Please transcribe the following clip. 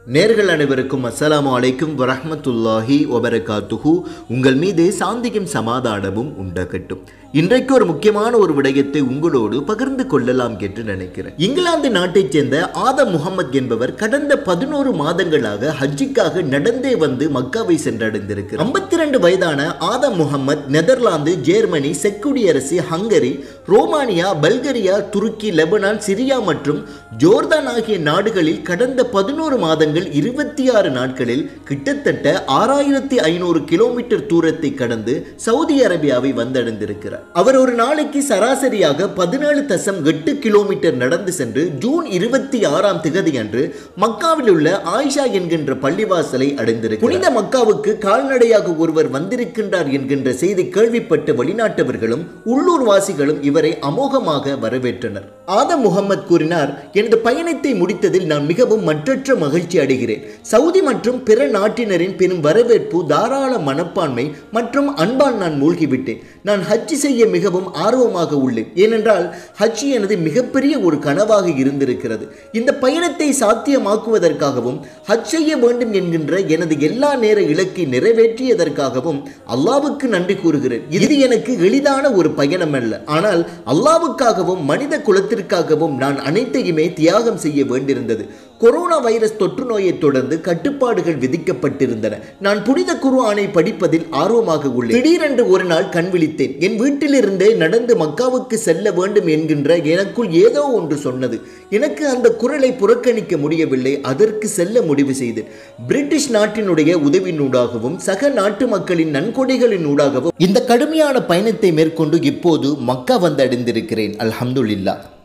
நேர்கள் அனைவருக்கும் அஸ்ஸலாமு அலைக்கும் வரஹ்மத்துல்லாஹி வபரகாத்துஹு உங்கள் மீது சாந்தியும் சமாதானமும் உண்டாகட்டும் இன்றைக்கு ஒரு முக்கியமான ஒரு விடயத்தை உங்களோடு பகிர்ந்து கொள்ளலாம் என்று நினைக்கிறேன் இங்கிலாந்து நாட்டைச் சேர்ந்த ஆதம் முகமது என்பவர் கடந்த பதினோரு மாதங்களாக ஹஜ்ஜிக்காக நடந்தே வந்து மக்காவை சென்றடைந்திருக்கிறார் ஐம்பத்தி ரெண்டு வயதான ஆதம் முகமது நெதர்லாந்து ஜெர்மனி செக் குடியரசு ஹங்கரி ரோமானியா பல்கரியா துருக்கி லெபனான் சிரியா மற்றும் ஜோர்தான் ஆகிய நாடுகளில் கடந்த பதினோரு மாதங்கள் இருபத்தி ஆறு நாட்களில் கிட்டத்தட்ட ஆறாயிரத்தி ஐநூறு கிலோமீட்டர் தூரத்தை கடந்து சவுதி அரேபியாவை வந்தடைந்திருக்கிறார் அவர் ஒரு நாளைக்கு சராசரியாக பதினேழு தசம் எட்டு கிலோமீட்டர் நடந்து சென்று ஜூன் இருபத்தி ஆறாம் திகதி அன்று மக்காவில் உள்ள ஆயிஷா என்கின்ற பள்ளிவாசலை அடைந்திருக்கிறார் புனித மக்காவுக்கு கால்நடையாக ஒருவர் வந்திருக்கின்றார் என்கின்ற செய்தி கேள்விப்பட்ட வெளிநாட்டவர்களும் உள்ளூர் வாசிகளும் இவரை அமோகமாக வரவேற்றனர் ஆதம் முகமது கூறினார் எனது பயணத்தை முடித்ததில் நான் மிகவும் மற்றற்ற மகிழ்ச்சி அடைகிறேன் சவுதி மற்றும் பிற நாட்டினரின் பெரும் வரவேற்பு தாராள மனப்பான்மை மற்றும் அன்பால் நான் மூழ்கிவிட்டேன் நான் ஹஜ் செய்ய மிகவும் ஆர்வமாக உள்ளேன் ஏனென்றால் ஹஜ் எனது மிகப்பெரிய ஒரு கனவாக இருந்திருக்கிறது இந்த பயணத்தை சாத்தியமாக்குவதற்காகவும் ஹஜ் செய்ய வேண்டும் என்கின்ற எனது எல்லா நேர இலக்கை நிறைவேற்றியதற்காகவும் அல்லாவுக்கு நன்றி கூறுகிறேன் இது எனக்கு எளிதான ஒரு பயணம் அல்ல ஆனால் அல்லாவுக்காகவும் மனித குலத்திற்காகவும் நான் அனைத்தையுமே தியாகம் செய்ய வேண்டியிருந்தது கொரோனா வைரஸ் தொற்று நோயை தொடர்ந்து கட்டுப்பாடுகள் விதிக்கப்பட்டிருந்தன நான் புனித குர்ஆனை படிப்பதில் ஆர்வமாக உள்ளேன் திடீரென்று ஒரு நாள் கண் விழித்தேன் என் வீட்டிலிருந்தே நடந்து மக்காவுக்கு செல்ல வேண்டும் என்கின்ற எனக்குள் ஏதோ ஒன்று சொன்னது எனக்கு அந்த குரலை புறக்கணிக்க முடியவில்லை அதற்கு செல்ல முடிவு செய்தேன் பிரிட்டிஷ் நாட்டினுடைய உதவியினூடாகவும் சக நாட்டு மக்களின் நன்கொடைகளின் ஊடாகவும் இந்த கடுமையான பயணத்தை மேற்கொண்டு இப்போது மக்கா வந்தடைந்திருக்கிறேன் அல்ஹம்துலில்லாஹ்